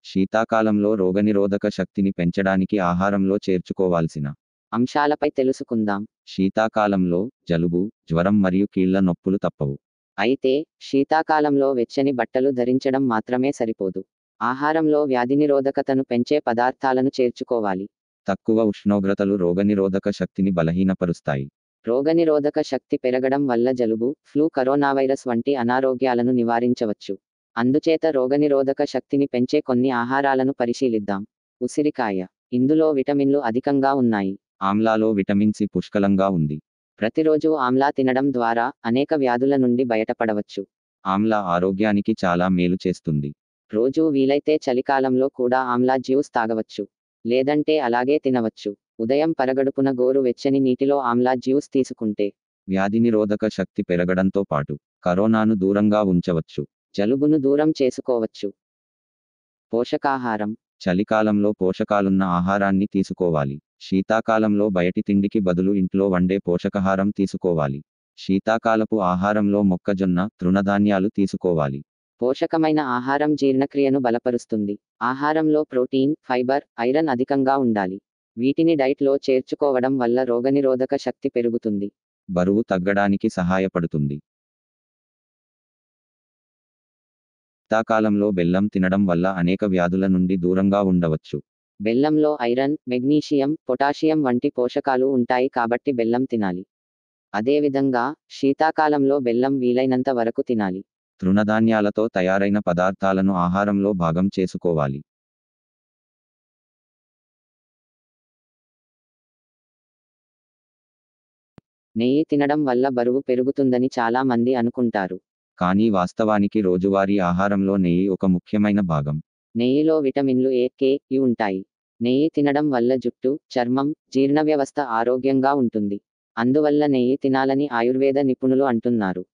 శీతాకాలంలో రోగనిరోధక శక్తిని పెంచడానికి ఆహారంలో చేర్చుకోవాల్సిన అంశాలపై తెలుసుకుందాం శీతాకాలంలో జలుబు జ్వరం మరియు కీళ్ల నొప్పులు తప్పవు అయితే శీతాకాలంలో వెచ్చని బట్టలు ధరించడం మాత్రమే సరిపోదు ఆహారంలో వ్యాధినిరోధకతను పెంచే పదార్థాలను చేర్చుకోవాలి తక్కువ ఉష్ణోగ్రతలు రోగనిరోధక శక్తిని బలహీనపరుస్తాయి రోగనిరోధక శక్తి పెరగడం వల్ల జలుబు ఫ్లూ కరోనా వైరస్ వంటి అనారోగ్యాలను నివారించవచ్చు అందుచేత రోగనిరోధక శక్తిని పెంచే కొన్ని ఆహారాలను పరిశీలిద్దాం ఉసిరికాయ ఇందులో విటమిన్లు అధికంగా ఉన్నాయి ఆమ్లాలో విటమిన్ సి పుష్కలంగా ఉంది ప్రతిరోజు ఆమ్లా తినడం ద్వారా అనేక వ్యాధుల నుండి బయటపడవచ్చు ఆమ్లా ఆరోగ్యానికి చాలా మేలు చేస్తుంది రోజూ వీలైతే చలికాలంలో కూడా ఆమ్లా జ్యూస్ తాగవచ్చు లేదంటే అలాగే తినవచ్చు ఉదయం పరగడుపున గోరు వెచ్చని నీటిలో ఆమ్లా జ్యూస్ తీసుకుంటే వ్యాధినిరోధక శక్తి పెరగడంతో పాటు కరోనాను దూరంగా ఉంచవచ్చు జలుబును దూరం చేసుకోవచ్చు పోషకాహారం చలికాలంలో పోషకాలున్న ఆహారాన్ని తీసుకోవాలి శీతాకాలంలో బయటి తిండికి బదులు ఇంట్లో వండే పోషకాహారం తీసుకోవాలి శీతాకాలపు ఆహారంలో మొక్కజొన్న తృణధాన్యాలు తీసుకోవాలి పోషకమైన ఆహారం జీర్ణక్రియను బలపరుస్తుంది ఆహారంలో ప్రోటీన్ ఫైబర్ ఐరన్ అధికంగా ఉండాలి వీటిని డైట్లో చేర్చుకోవడం వల్ల రోగనిరోధక శక్తి పెరుగుతుంది బరువు తగ్గడానికి సహాయపడుతుంది శీతాకాలంలో బెల్లం తినడం వల్ల అనేక వ్యాధుల నుండి దూరంగా ఉండవచ్చు బెల్లంలో ఐరన్ మెగ్నీషియం పొటాషియం వంటి పోషకాలు ఉంటాయి కాబట్టి బెల్లం తినాలి అదేవిధంగా శీతాకాలంలో బెల్లం వీలైనంత వరకు తినాలి తృణధాన్యాలతో తయారైన పదార్థాలను ఆహారంలో భాగం చేసుకోవాలి నెయ్యి తినడం వల్ల బరువు పెరుగుతుందని చాలా మంది అనుకుంటారు కానీ వాస్తవానికి రోజువారీ ఆహారంలో నెయ్యి ఒక ముఖ్యమైన భాగం నెయ్యిలో విటమిన్లు ఏ కే ఇ ఉంటాయి నెయ్యి తినడం వల్ల జుట్టు చర్మం జీర్ణ వ్యవస్థ ఆరోగ్యంగా ఉంటుంది అందువల్ల నెయ్యి తినాలని ఆయుర్వేద నిపుణులు అంటున్నారు